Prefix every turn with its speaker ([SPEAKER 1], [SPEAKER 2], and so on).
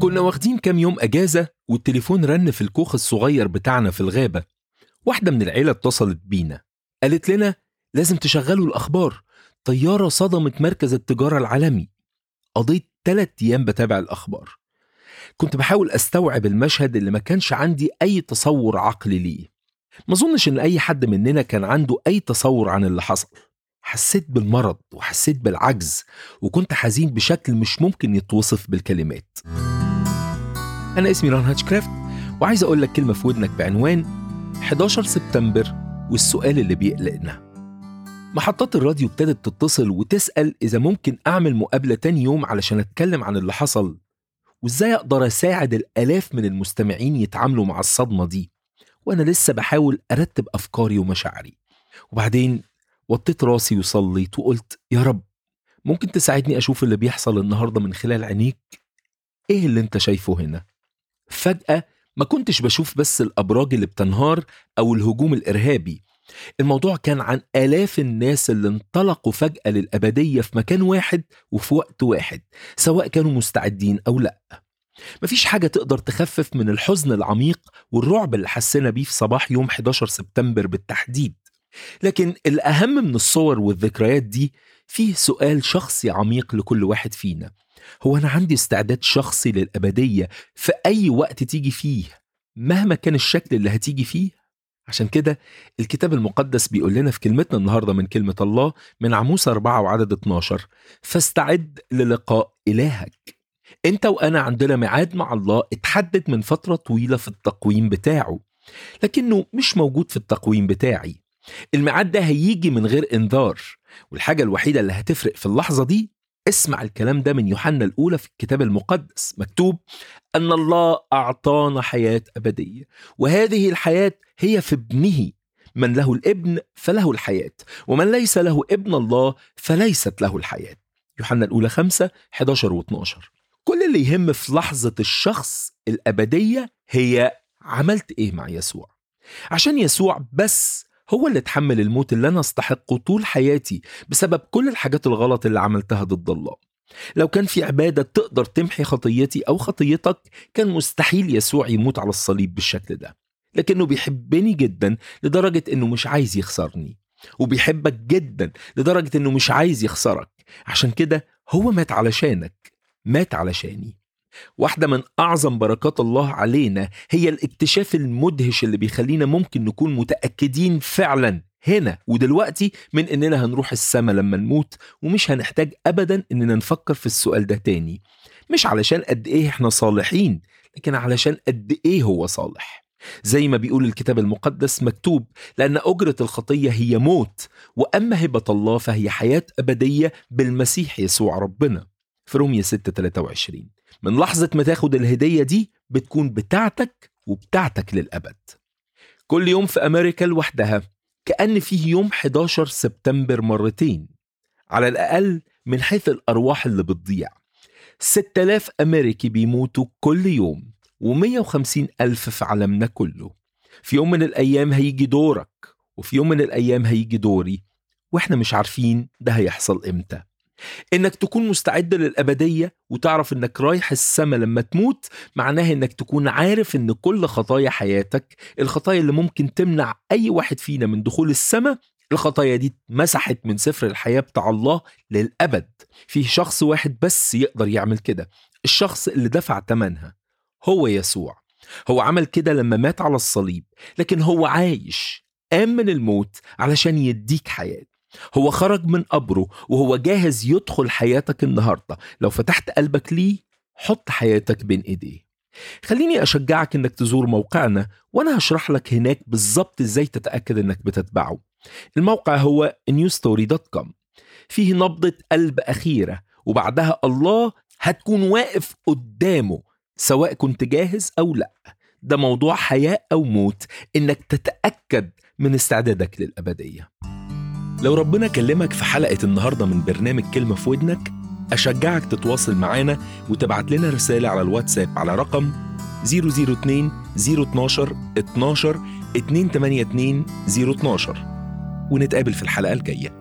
[SPEAKER 1] كنا واخدين كام يوم أجازة والتليفون رن في الكوخ الصغير بتاعنا في الغابة واحدة من العيلة اتصلت بينا قالت لنا لازم تشغلوا الأخبار طيارة صدمت مركز التجارة العالمي قضيت تلات أيام بتابع الأخبار كنت بحاول أستوعب المشهد اللي ما كانش عندي أي تصور عقلي ليه ما أظنش إن أي حد مننا كان عنده أي تصور عن اللي حصل حسيت بالمرض وحسيت بالعجز وكنت حزين بشكل مش ممكن يتوصف بالكلمات أنا اسمي ران هاتشكرافت وعايز أقول لك كلمة في ودنك بعنوان 11 سبتمبر والسؤال اللي بيقلقنا محطات الراديو ابتدت تتصل وتسأل إذا ممكن أعمل مقابلة تاني يوم علشان أتكلم عن اللي حصل وإزاي أقدر أساعد الآلاف من المستمعين يتعاملوا مع الصدمة دي وأنا لسه بحاول أرتب أفكاري ومشاعري وبعدين وطيت راسي وصليت وقلت يا رب ممكن تساعدني أشوف اللي بيحصل النهاردة من خلال عينيك إيه اللي أنت شايفه هنا فجأة ما كنتش بشوف بس الأبراج اللي بتنهار أو الهجوم الإرهابي الموضوع كان عن آلاف الناس اللي انطلقوا فجأة للأبدية في مكان واحد وفي وقت واحد سواء كانوا مستعدين أو لأ مفيش حاجة تقدر تخفف من الحزن العميق والرعب اللي حسينا بيه في صباح يوم 11 سبتمبر بالتحديد لكن الأهم من الصور والذكريات دي فيه سؤال شخصي عميق لكل واحد فينا هو أنا عندي استعداد شخصي للأبدية في أي وقت تيجي فيه مهما كان الشكل اللي هتيجي فيه عشان كده الكتاب المقدس بيقول لنا في كلمتنا النهاردة من كلمة الله من عموس 4 وعدد 12 فاستعد للقاء إلهك انت وأنا عندنا ميعاد مع الله اتحدد من فترة طويلة في التقويم بتاعه لكنه مش موجود في التقويم بتاعي الميعاد ده هيجي من غير انذار والحاجة الوحيدة اللي هتفرق في اللحظة دي اسمع الكلام ده من يوحنا الأولى في الكتاب المقدس مكتوب أن الله أعطانا حياة أبدية وهذه الحياة هي في ابنه من له الابن فله الحياة ومن ليس له ابن الله فليست له الحياة يوحنا الأولى 5 11 و 12 كل اللي يهم في لحظة الشخص الأبدية هي عملت إيه مع يسوع عشان يسوع بس هو اللي اتحمل الموت اللي أنا استحقه طول حياتي بسبب كل الحاجات الغلط اللي عملتها ضد الله لو كان في عبادة تقدر تمحي خطيتي أو خطيتك كان مستحيل يسوع يموت على الصليب بالشكل ده لكنه بيحبني جدا لدرجة إنه مش عايز يخسرني وبيحبك جدا لدرجة إنه مش عايز يخسرك عشان كده هو مات علشانك مات علشاني واحدة من أعظم بركات الله علينا هي الاكتشاف المدهش اللي بيخلينا ممكن نكون متأكدين فعلا هنا ودلوقتي من إننا هنروح السما لما نموت ومش هنحتاج أبدا إننا نفكر في السؤال ده تاني مش علشان قد إيه إحنا صالحين لكن علشان قد إيه هو صالح زي ما بيقول الكتاب المقدس مكتوب لأن أجرة الخطية هي موت وأما هبة الله فهي حياة أبدية بالمسيح يسوع ربنا في رومية 6 23 من لحظة ما تاخد الهدية دي بتكون بتاعتك وبتاعتك للأبد كل يوم في أمريكا لوحدها كأن فيه يوم 11 سبتمبر مرتين على الأقل من حيث الأرواح اللي بتضيع 6000 أمريكي بيموتوا كل يوم و150 ألف في عالمنا كله في يوم من الأيام هيجي دورك وفي يوم من الأيام هيجي دوري وإحنا مش عارفين ده هيحصل إمتى انك تكون مستعد للابديه وتعرف انك رايح السما لما تموت معناها انك تكون عارف ان كل خطايا حياتك الخطايا اللي ممكن تمنع اي واحد فينا من دخول السما الخطايا دي اتمسحت من سفر الحياه بتاع الله للابد في شخص واحد بس يقدر يعمل كده الشخص اللي دفع ثمنها هو يسوع هو عمل كده لما مات على الصليب لكن هو عايش قام من الموت علشان يديك حياه هو خرج من قبره وهو جاهز يدخل حياتك النهارده لو فتحت قلبك ليه حط حياتك بين ايديه خليني اشجعك انك تزور موقعنا وانا هشرح لك هناك بالظبط ازاي تتاكد انك بتتبعه الموقع هو newstory.com فيه نبضة قلب أخيرة وبعدها الله هتكون واقف قدامه سواء كنت جاهز أو لأ ده موضوع حياة أو موت إنك تتأكد من استعدادك للأبدية لو ربنا كلمك في حلقة النهاردة من برنامج كلمة في ودنك أشجعك تتواصل معانا وتبعت لنا رسالة على الواتساب على رقم 002 012 12 282 012 ونتقابل في الحلقة الجاية